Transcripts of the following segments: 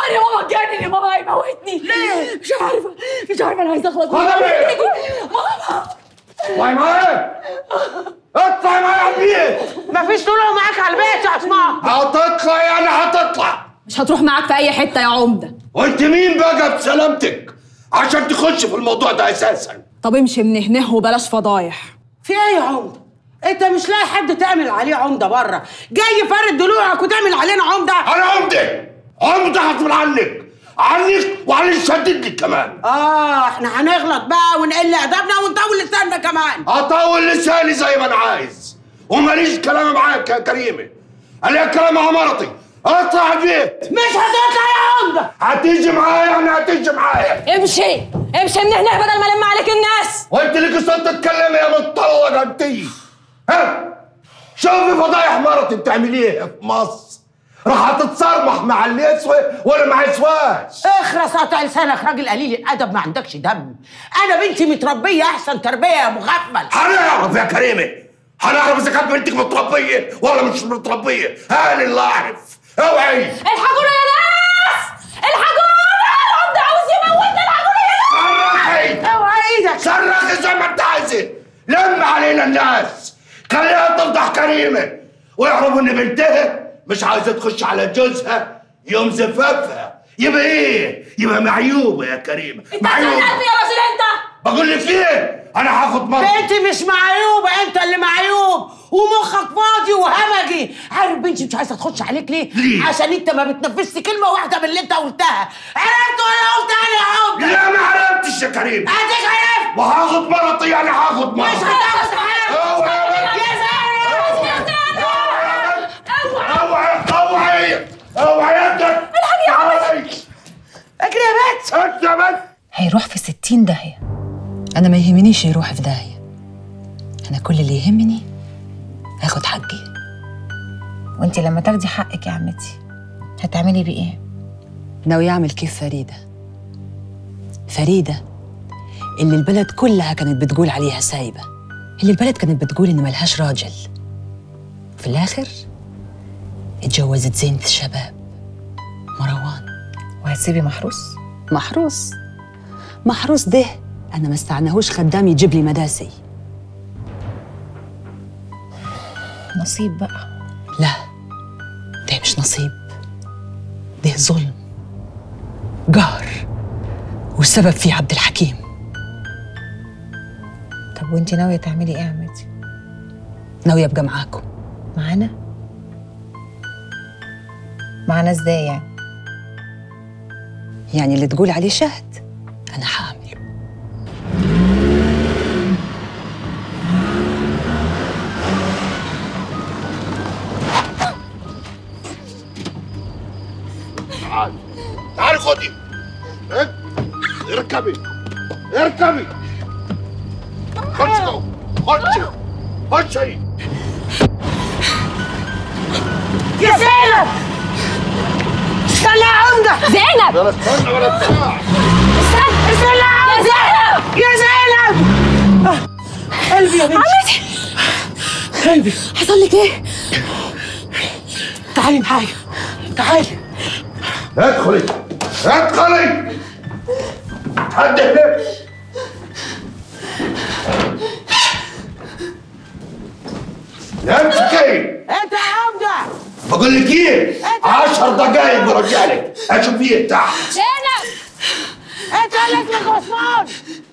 نهار يا ماما اتجنن يا ماما هيموتني ليه؟ مش عارفة مش عارفة أنا عايزة أخلص من خدها الموضوع. بيه. ماما اطلعي معايا اطلعي معايا على البيت مفيش طلوع معاك على البيت يا عثمان هتطلع يعني هتطلع مش هتروح معاك في أي حتة يا عمدة وانت مين بقى بسلامتك عشان تخش في الموضوع ده اساسا طب امشي من هنا وبلاش فضايح في ايه يا عمده انت مش لاقي حد تعمل عليه عمده بره جاي فارد ضلوعك وتعمل علينا عمده انا عمده عمده هطول عنك عنك وعن اللي شدد لك كمان اه احنا هنغلط بقى ونقل ادبنا ونطول لساننا كمان اطول لساني زي ما انا عايز وماليش كلام معاك يا كريمه انا كلام مع مرتي اطلع البيت مش هتطلع يا عمده هتيجي معايا يعني هتيجي معايا امشي امشي من هنا بدل ما ألم عليك الناس وانت اللي قصدت تتكلمي يا مطلقه انتي ها شوفي فضايح مرتي بتعمليها في مصر راح تتصرمح مع اللي يسوى ولا ما يسواش اخرس قطع لسانك راجل قليل الادب ما عندكش دم انا بنتي متربيه احسن تربيه يا مغفل هنعرف يا كريمه هنعرف اذا كانت بنتك متربيه ولا مش متربيه هاني اللي اعرف اوعي الحقونا يا ناس الحقونا العمدة عاوز يموتنا الحقونا يا ناس صرخي اوعى ايدك صرخي زي ما انت عايزه لم علينا الناس خليها تفضح كريمه ويعرفوا ان بنتها مش عايزه تخش على جوزها يوم زفافها يبقى ايه؟ يبقى معيوبه يا كريمه انت هتعمل قلبي يا راجل انت بقول لك ايه؟ انا هاخد مرة بنتي مش معيوبه انت اللي معيوب ومخك فاضي وهمجي عارف بنتي مش عايزه تخش عليك ليه؟ ليه؟ عشان انت ما بتنفذش كلمه واحده من اللي انت قلتها عرفت ولا قلت انا يا عمده لا ما عرفتش يا كريم اديك عرفت وهاخد مرتي يعني هاخد مش مرة هتاخد حاجه اوعي يا زينب اوعي اوعي اوعي يدك الحق يا عمي اجري يا بنت انت يا بنت هيروح في ستين داهية أنا ما يهمنيش يروح في داهية أنا كل اللي يهمني هاخد حقي وانت لما تاخدي حقك يا عمتي هتعملي بيه ايه؟ ناوي أعمل كيف فريدة فريدة اللي البلد كلها كانت بتقول عليها سايبة اللي البلد كانت بتقول إن ملهاش راجل في الآخر اتجوزت زينة الشباب مروان وهتسيبي محروس؟ محروس محروس ده أنا ما استعناهوش خدام يجيب لي مداسي نصيب بقى لا ده مش نصيب ده ظلم قهر والسبب فيه عبد الحكيم طب وانت ناويه تعملي ايه يا عمتي؟ ناوي ابقى معاكم معانا؟ معانا ازاي يعني؟ يعني اللي تقول عليه شهد انا هعمله تعالي تعالي خدي ها؟ اركبي اركبي خشي جوه خشي خشي يا زينب استنى يا عمده زينب ولا استنى ولا بتاع استنى استنى يا عمده يا زينب قلبي يا بنتي عمتي قلبي حصل لك ايه؟ تعالي معايا تعالي ادخلي ادخلي حد هنا امسكي انت يا عمده بقول لك ايه عشر دقايق برجع لك اشوف فيه تحت زينب انت اللي اسمك عثمان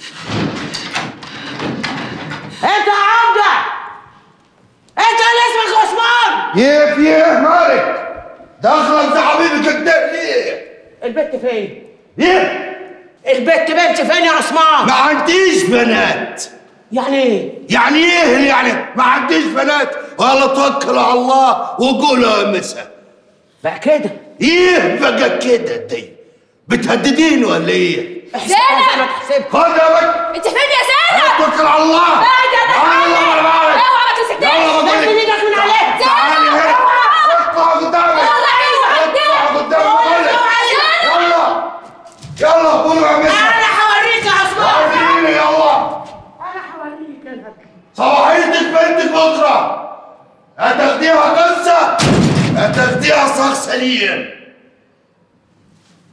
انت يا عمده انت اللي اسمك عثمان كيف يه مالك دخلك ده حبيبي قدام ليه البت فين ايه البت بنتي فين يا عثمان ما عنديش بنات يعني ايه يعني ايه اللي يعني ما عنديش بنات ولا توكلوا على الله وقولوا يا مسا بقى كده ايه بقى كده دي بتهددين ولا ايه زينب تحسب خد يا بنت انت فين يا زينب؟ توكل على الله بعد انا على الله ولا بعد اوعى ما تمسكنيش يلا بقول نزل لك ايدك من عليها تعالي هنا اطلع قدامي اطلع قدامي بقول لك يلا يلا قولوا يا مسا انا هوريك يا عثمان وريني يلا انا هوريك انا صباحيتك بنتك بكره هتاخديها قصه هتاخديها صاغ سليم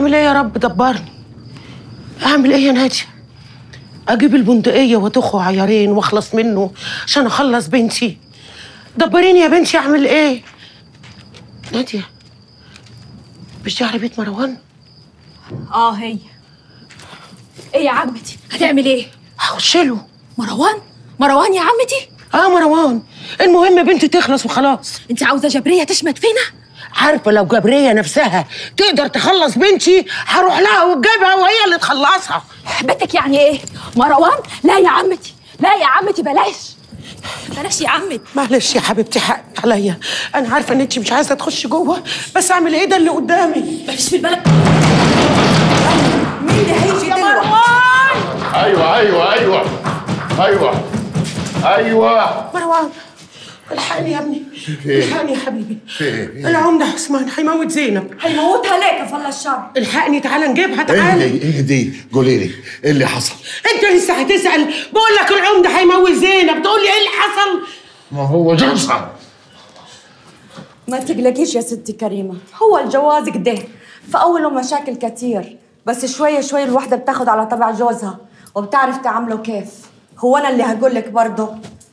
اعمل ايه يا رب دبرني اعمل ايه يا ناديه اجيب البندقيه وتخو عيارين واخلص منه عشان اخلص بنتي دبريني يا بنتي اعمل ايه ناديه مش دي عربيه مروان اه هي ايه يا عمتي هتعمل ايه هخش له مروان مروان يا عمتي اه مروان المهم بنتي تخلص وخلاص انت عاوزه جبريه تشمت فينا عارفه لو جبريه نفسها تقدر تخلص بنتي هروح لها وتجيبها وهي اللي تخلصها بدك يعني ايه مروان لا يا عمتي لا يا عمتي بلاش بلاش يا عمتي معلش يا حبيبتي حقك عليا انا عارفه ان انت مش عايزه تخشي جوه بس اعمل ايه ده اللي قدامي مفيش في البلد مين اللي هيجي دلوقتي ايوه ايوه ايوه ايوه ايوه مروان الحقني يا ابني إيه؟ الحقني يا حبيبي إيه؟ العمده عثمان هيموت زينب هيموتها ليه كفل الشر الحقني تعالى نجيبها تعالى اهدي اهدي قولي لي ايه اللي حصل انت لسه هتسال بقول لك العمده هيموت زينب تقول لي ايه اللي حصل ما هو جوزها ما تقلقيش يا ستي كريمة هو الجواز كده فأوله مشاكل كتير بس شوية شوية الوحدة بتاخد على طبع جوزها وبتعرف تعامله كيف هو أنا اللي هقول لك برضه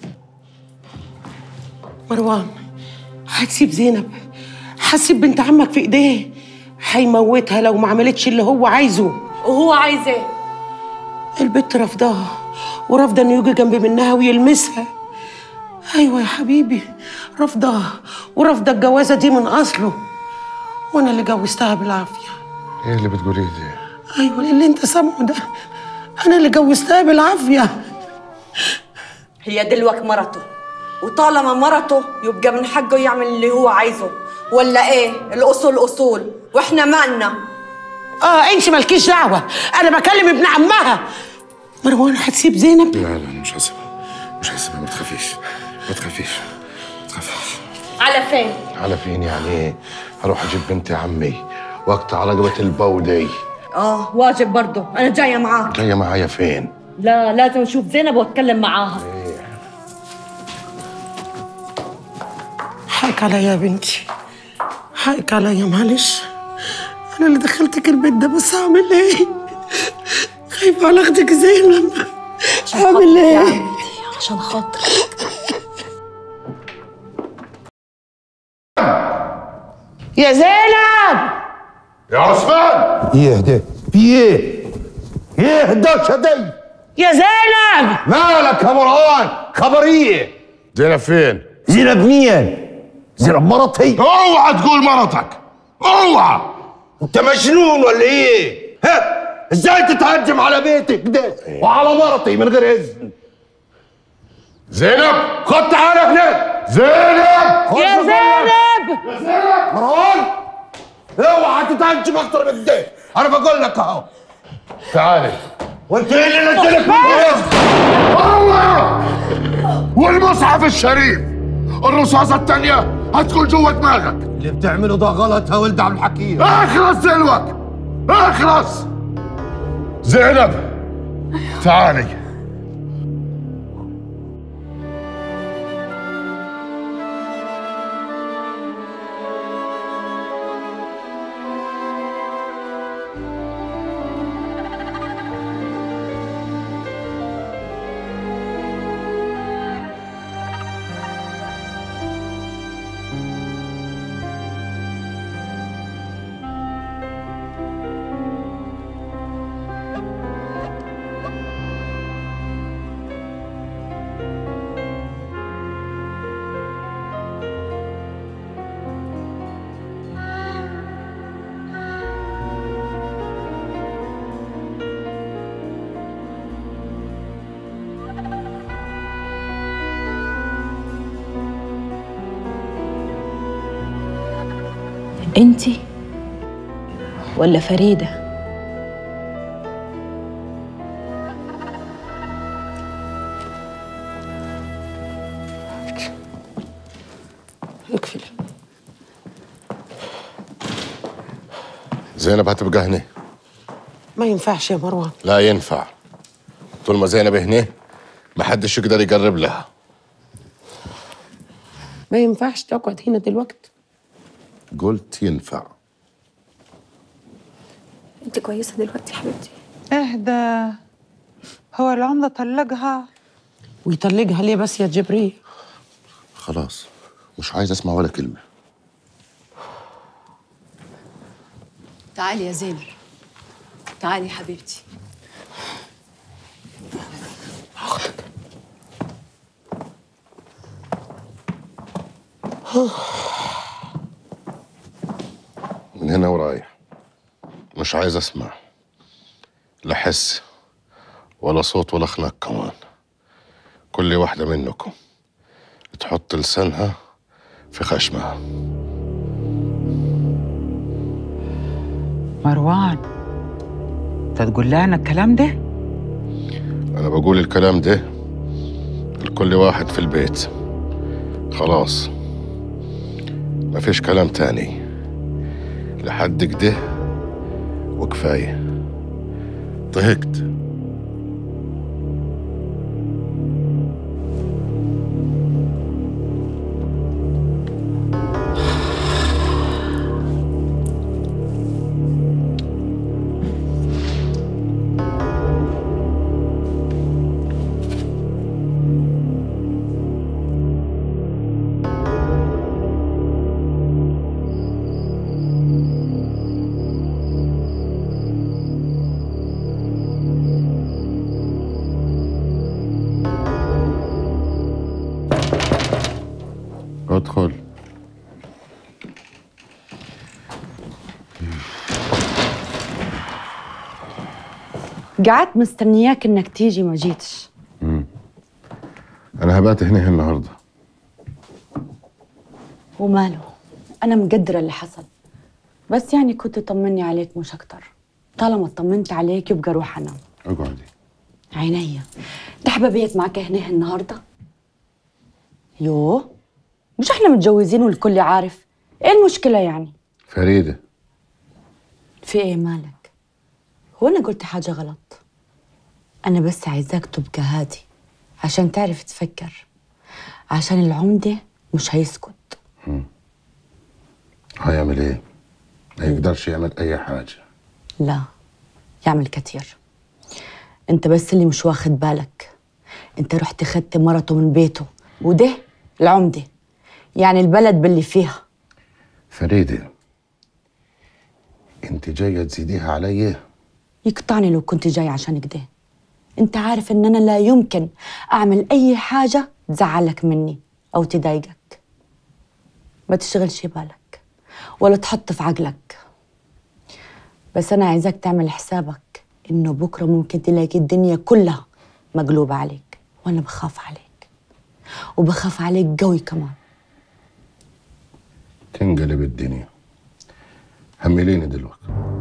مروان هتسيب زينب هتسيب بنت عمك في ايديه هيموتها لو ما عملتش اللي هو عايزه وهو عايز ايه؟ البت رافضاها ورافضه انه يجي جنب منها ويلمسها ايوه يا حبيبي رافضاها ورافضه الجوازه دي من اصله وانا اللي جوزتها بالعافيه ايه اللي بتقوليه دي ايوه اللي انت سامعه ده انا اللي جوزتها بالعافيه هي دلوقتي مرته وطالما مرته يبقى من حقه يعمل اللي هو عايزه ولا ايه؟ الأصول أصول وإحنا مالنا اه انت مالكيش دعوه انا بكلم ابن عمها مروان هتسيب زينب لا لا مش هسيبها مش هسيبها ما تخافيش ما تخافيش ما تخافيش على فين؟ على فين يعني ايه هروح اجيب بنت عمي واقطع رقبة البودي آه واجب برضه أنا جاية معاك جاية معايا فين لا لازم أشوف زينب وأتكلم معاها حقك عليا يا بنتي حقك عليا معلش انا اللي دخلتك البيت ده بس اعمل ايه خايفه على اختك زينب اعمل ايه عشان خاطر يا زينب يا عثمان يهدى في ايه؟ ايه الدوشه دي؟ يا زينب مالك يا مروان؟ خبريه زينب فين زينب مين؟ زينب مرتي؟ اوعى تقول مرتك اوعى انت مجنون ولا ايه؟ ها؟ ازاي تتهجم على بيتك ده وعلى مرتي من غير اذن؟ زينب خد تعالى هنا زينب خد يا بقول لك. زينب مروان اوعى تتهجم اكتر من كده انا بقول لك اهو تعالي وانت ايه اللي نزلك من الإذن؟ الله والمصحف الشريف الرصاصة التانية هتكون جوه دماغك اللي بتعمله ده غلط يا ولد عبد الحكيم اخلص دلوقتي اخلص زينب تعالي انتي ولا فريده اقفل زينب هتبقى هنا ما ينفعش يا مروان لا ينفع طول ما زينب هنا ما حدش يقدر يقرب لها ما ينفعش تقعد هنا دلوقتي قلت ينفع انت كويسه دلوقتي يا حبيبتي اهدى هو العمدة طلقها ويطلقها ليه بس يا جبريل خلاص مش عايز اسمع ولا كلمه تعالي يا زينب تعالي حبيبتي من هنا ورايح مش عايز اسمع لا حس ولا صوت ولا خناق كمان كل واحدة منكم تحط لسانها في خشمها مروان انت تقول لنا الكلام ده أنا بقول الكلام ده لكل واحد في البيت خلاص مفيش كلام تاني لحد كده وكفاية طهقت ادخل قعدت مستنياك انك تيجي ما جيتش أنا هبات هنا النهاردة وماله انا مقدره اللي حصل بس يعني كنت طمني عليك مش اكتر طالما طمنت عليك يبقى روح انام اقعدي عينيا تحب بيت معك هنا النهارده يوه مش احنا متجوزين والكل عارف ايه المشكله يعني فريدة في ايه مالك هو انا قلت حاجه غلط انا بس عايزاك تبقى هادي عشان تعرف تفكر عشان العمده مش هيسكت هيعمل ايه؟ ما يقدرش يعمل أي حاجة لا يعمل كتير انت بس اللي مش واخد بالك انت رحت خدت مرته من بيته وده العمده يعني البلد باللي فيها فريدة انت جاية تزيديها عليا يقطعني لو كنت جاي عشان كده انت عارف ان انا لا يمكن اعمل اي حاجه تزعلك مني او تضايقك ما تشغلش بالك ولا تحط في عقلك بس انا عايزاك تعمل حسابك انه بكره ممكن تلاقي الدنيا كلها مقلوبه عليك وانا بخاف عليك وبخاف عليك قوي كمان تنقلب الدنيا همليني دلوقتي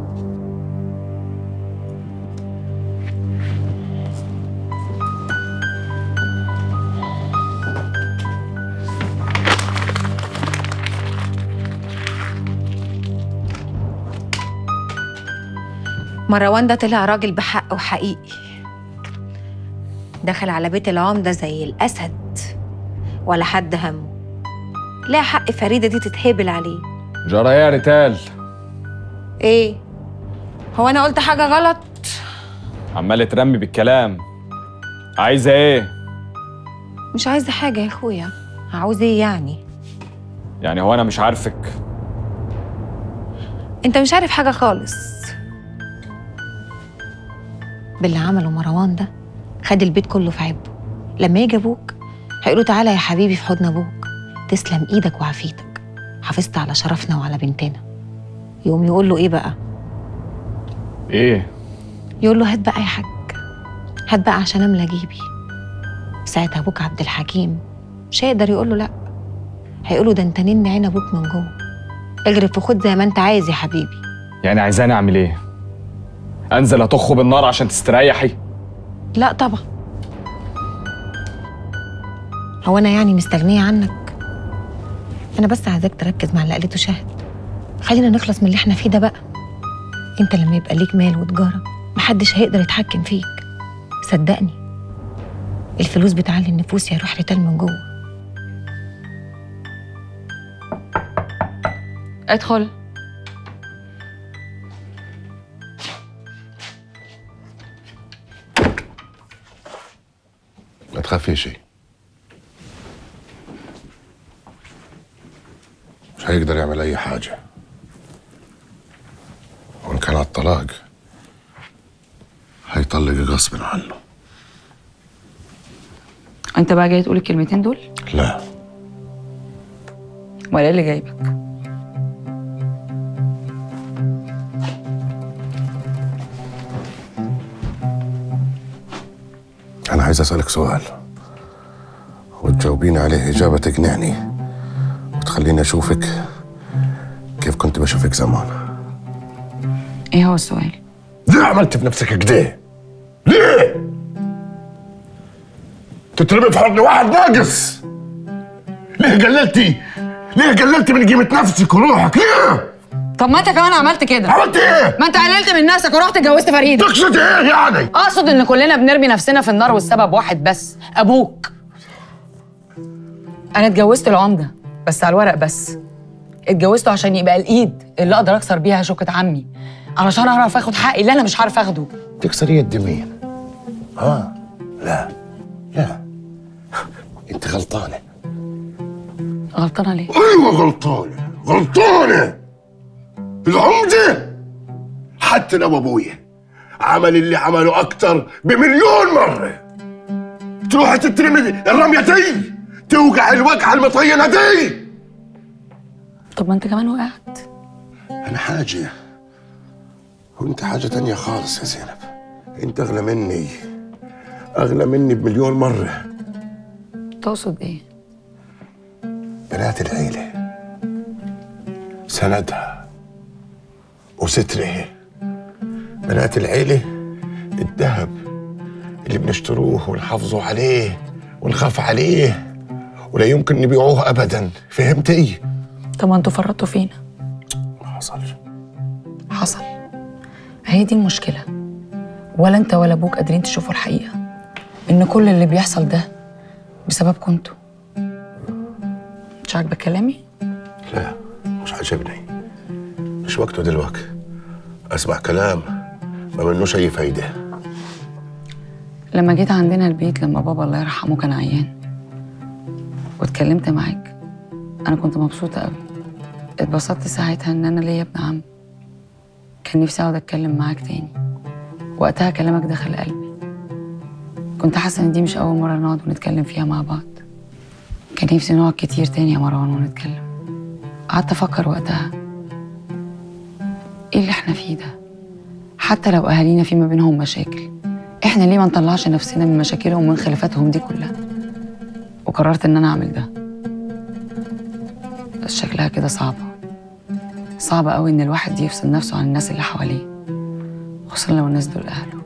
مروان ده طلع راجل بحق وحقيقي دخل على بيت العمدة زي الأسد ولا حد همه لا حق فريدة دي تتهبل عليه جرى ايه يا ريتال ايه هو انا قلت حاجة غلط عمال ترمي بالكلام عايزه ايه مش عايزة حاجة يا اخويا عاوز ايه يعني يعني هو انا مش عارفك انت مش عارف حاجة خالص باللي عمله مروان ده خد البيت كله في عبه لما يجي ابوك هيقولوا تعالى يا حبيبي في حضن ابوك تسلم ايدك وعافيتك حافظت على شرفنا وعلى بنتنا يقوم يقول له ايه بقى ايه يقول له هات بقى يا حاج هات بقى عشان املى جيبي ساعتها ابوك عبد الحكيم مش هيقدر يقول له لا هيقول له ده انت نن عين ابوك من جوه اغرف وخد زي ما انت عايز يا حبيبي يعني عايزاني اعمل ايه انزل اطخه بالنار عشان تستريحي لا طبعا هو انا يعني مستغنيه عنك انا بس عايزاك تركز مع اللي قالته شهد خلينا نخلص من اللي احنا فيه ده بقى انت لما يبقى ليك مال وتجاره محدش هيقدر يتحكم فيك صدقني الفلوس بتعلي النفوس يا روح ريتال من جوه ادخل في شيء مش هيقدر يعمل اي حاجه وان كان على الطلاق هيطلق غصب عنه انت بقى جاي تقول الكلمتين دول لا ولا إيه اللي جايبك انا عايز اسالك سؤال وتجاوبيني عليه اجابه تقنعني وتخليني اشوفك كيف كنت بشوفك زمان ايه هو السؤال ليه عملت في نفسك كده؟ ليه؟ تترمي في حضن واحد ناقص ليه قللتي؟ ليه قللتي من قيمة نفسك وروحك؟ ليه؟ طب ما انت كمان عملت كده عملت ايه؟ ما انت قللت من نفسك ورحت اتجوزت فريد تقصد ايه يعني؟ اقصد ان كلنا بنرمي نفسنا في النار والسبب واحد بس ابوك انا اتجوزت العمده بس على الورق بس اتجوزته عشان يبقى الايد اللي اقدر اكسر بيها شوكه عمي علشان اعرف اخد حقي اللي انا مش عارف اخده تكسري يد مين؟ ها؟ لا لا انت غلطانة غلطانه ليه ايوه غلطانة غلطانة العمدة حتى لو ابويا عمل اللي عمله اكتر بمليون مرة تروح تترمي الرمية دي توقع الوقعة المطينة دي طب ما انت كمان وقعت انا حاجة وانت حاجة تانية خالص يا زينب انت اغلى مني اغلى مني بمليون مرة تقصد ايه بنات العيلة سندها وسترها بنات العيلة الذهب اللي بنشتروه ونحافظوا عليه ونخاف عليه ولا يمكن نبيعوه أبدا فهمتي؟ طب ما انتوا فرطتوا فينا ما حصلش حصل هي دي المشكله ولا انت ولا ابوك قادرين تشوفوا الحقيقه ان كل اللي بيحصل ده بسببكم انتوا مش عاجبك كلامي لا مش عاجبني مش وقته دلوقتي اسمع كلام ما منوش اي فايده لما جيت عندنا البيت لما بابا الله يرحمه كان عيان واتكلمت معاك انا كنت مبسوطه قوي اتبسطت ساعتها ان انا ليا ابن عم كان نفسي اقعد اتكلم معاك تاني وقتها كلامك دخل قلبي كنت حاسه ان دي مش اول مره نقعد ونتكلم فيها مع بعض كان نفسي نقعد كتير تاني يا مروان ونتكلم قعدت افكر وقتها ايه اللي احنا فيه ده حتى لو اهالينا في ما بينهم مشاكل احنا ليه ما نطلعش نفسنا من مشاكلهم ومن خلافاتهم دي كلها وقررت ان انا اعمل ده بس شكلها كده صعبة صعبة قوي ان الواحد يفصل نفسه عن الناس اللي حواليه خصوصا لو الناس دول اهله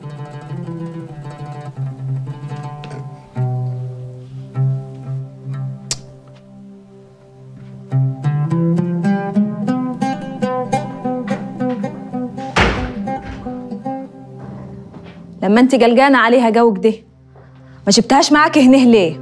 لما انت قلقانه عليها جو كده ما جبتهاش معاك هنا ليه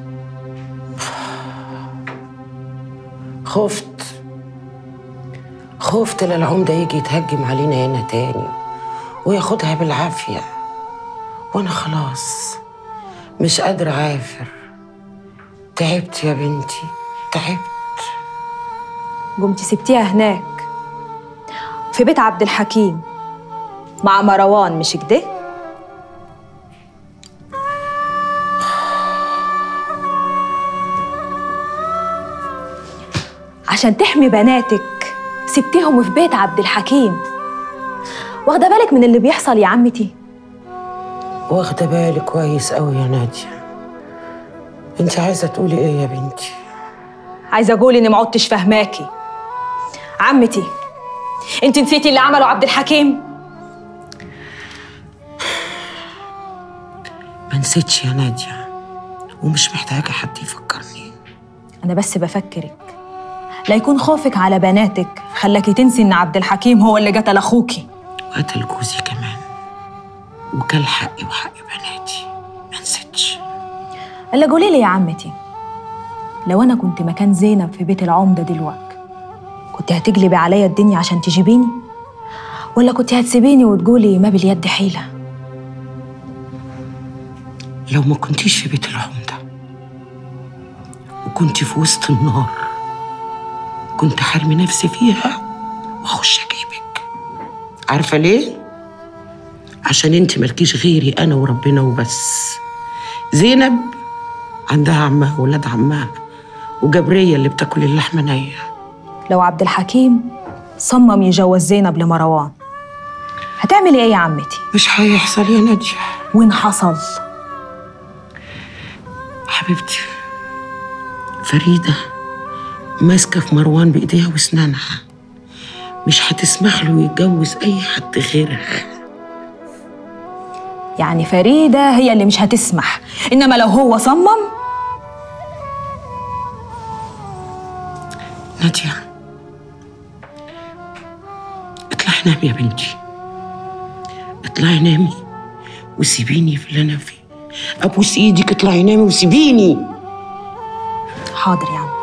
خفت خفت للعمدة يجي يتهجم علينا هنا تاني وياخدها بالعافية وأنا خلاص مش قادرة أعافر تعبت يا بنتي تعبت قمتي سبتيها هناك في بيت عبد الحكيم مع مروان مش كده عشان تحمي بناتك سبتيهم في بيت عبد الحكيم واخده بالك من اللي بيحصل يا عمتي واخدة بالي كويس أوي يا نادية انت عايزة تقولي ايه يا بنتي عايزه اقول اني ما عدتش فاهماكي عمتي انت نسيتي اللي عمله عبد الحكيم ما نسيتش يا نادية ومش محتاجة حد يفكرني انا بس بفكرك لا يكون خوفك على بناتك خلاكي تنسي ان عبد الحكيم هو اللي قتل اخوكي وقتل جوزي كمان وكل حقي وحق بناتي ما نسيتش الا قولي لي يا عمتي لو انا كنت مكان زينب في بيت العمده دلوقتي كنت هتقلبي عليا الدنيا عشان تجيبيني ولا كنت هتسيبيني وتقولي ما باليد حيله لو ما كنتيش في بيت العمدة وكنت في وسط النار كنت حرمي نفسي فيها واخش اجيبك عارفه ليه عشان انت مالكيش غيري انا وربنا وبس زينب عندها عمها وولاد عمها وجبريه اللي بتاكل اللحمه نيه لو عبد الحكيم صمم يجوز زينب لمروان هتعملي ايه يا عمتي مش هيحصل يا ناديه وين حصل حبيبتي فريدة ماسكة في مروان بإيديها وأسنانها مش هتسمح له يتجوز أي حد غيرها يعني فريدة هي اللي مش هتسمح إنما لو هو صمم نادية اطلعي نامي يا بنتي اطلعي نامي وسيبيني في اللي أنا فيه أبوس إيدك اطلعي نامي وسيبيني حاضر يا عم